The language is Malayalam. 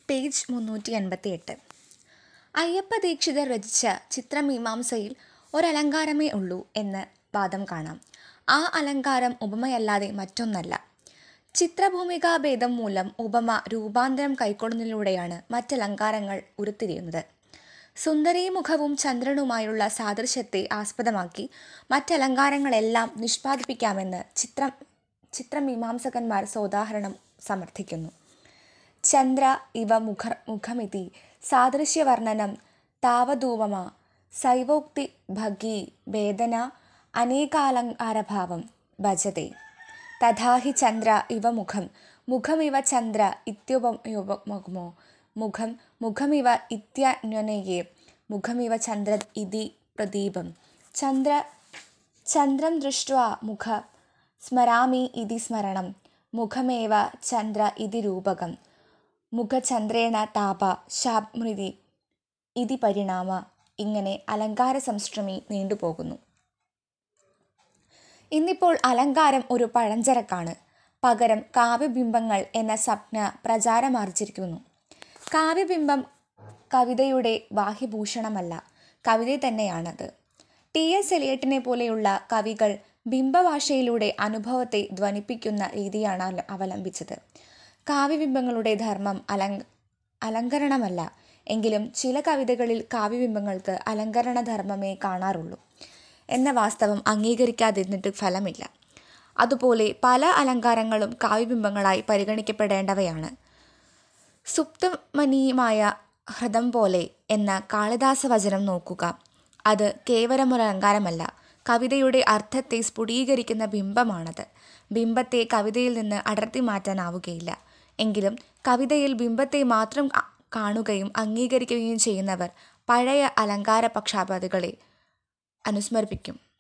പേജ് മുന്നൂറ്റി എൺപത്തി എട്ട് അയ്യപ്പ ദീക്ഷിതർ രചിച്ച ചിത്രമീമാംസയിൽ ഒരലങ്കാരമേ ഉള്ളൂ എന്ന് വാദം കാണാം ആ അലങ്കാരം ഉപമയല്ലാതെ മറ്റൊന്നല്ല ചിത്രഭൂമികാഭേദം മൂലം ഉപമ രൂപാന്തരം കൈക്കൊള്ളുന്നതിലൂടെയാണ് മറ്റലങ്കാരങ്ങൾ ഉരുത്തിരിയുന്നത് സുന്ദരീമുഖവും ചന്ദ്രനുമായുള്ള സാദൃശ്യത്തെ ആസ്പദമാക്കി മറ്റലങ്കാരങ്ങളെല്ലാം നിഷ്പാദിപ്പിക്കാമെന്ന് ചിത്രം ചിത്രമീമാംസകന്മാർ സോദാഹരണം സമർത്ഥിക്കുന്നു ചന്ദ്ര ഇവ മുഖ മുഖമിതി സാദൃശ്യവർണ്ണനം താവതൂപമ സൈവോക്തി ഭഗി ഭേദന അനേകാലങ്കാരഭാവം ഭജത്തെ തഥാ ഹി ചന്ദ്ര ഇവ മുഖം മുഖമിവ ചന്ദ്ര ഇത്യുപമോ മുഖം മുഖമിവ ഇത്യന്വനയെ മുഖമിവ ചന്ദ്ര ഇതി പ്രദീപം ചന്ദ്ര ചന്ദ്രം ദൃഷ്ട്വാ മുഖ സ്മരാമി ഇതി സ്മരണം മുഖമേവ ചന്ദ്ര ഇതി രൂപകം മുഖചന്ദ്രേണ താപ ശാപ്മൃതി ഇതി പരിണാമ ഇങ്ങനെ അലങ്കാര സംശ്രമി നീണ്ടുപോകുന്നു ഇന്നിപ്പോൾ അലങ്കാരം ഒരു പഴഞ്ചരക്കാണ് പകരം കാവ്യബിംബങ്ങൾ എന്ന സംജ്ഞ പ്രചാരമാർജിച്ചിരിക്കുന്നു കാവ്യബിംബം കവിതയുടെ ബാഹ്യഭൂഷണമല്ല കവിത തന്നെയാണത് ടി എസ് എലിയട്ടിനെ പോലെയുള്ള കവികൾ ബിംബഭാഷയിലൂടെ അനുഭവത്തെ ധ്വനിപ്പിക്കുന്ന രീതിയാണ് അവലംബിച്ചത് കാവ്യബിംബങ്ങളുടെ ധർമ്മം അലങ്ക അലങ്കരണമല്ല എങ്കിലും ചില കവിതകളിൽ കാവ്യബിംബങ്ങൾക്ക് അലങ്കരണ ധർമ്മമേ കാണാറുള്ളൂ എന്ന വാസ്തവം അംഗീകരിക്കാതിരുന്നിട്ട് ഫലമില്ല അതുപോലെ പല അലങ്കാരങ്ങളും കാവ്യബിംബങ്ങളായി പരിഗണിക്കപ്പെടേണ്ടവയാണ് സുപ്തമനീയമായ ഹൃദം പോലെ എന്ന കാളിദാസ വചനം നോക്കുക അത് കേവലമൊരു അലങ്കാരമല്ല കവിതയുടെ അർത്ഥത്തെ സ്ഫുടീകരിക്കുന്ന ബിംബമാണത് ബിംബത്തെ കവിതയിൽ നിന്ന് അടർത്തി മാറ്റാനാവുകയില്ല എങ്കിലും കവിതയിൽ ബിംബത്തെ മാത്രം കാണുകയും അംഗീകരിക്കുകയും ചെയ്യുന്നവർ പഴയ അലങ്കാര പക്ഷാപാതികളെ അനുസ്മരിപ്പിക്കും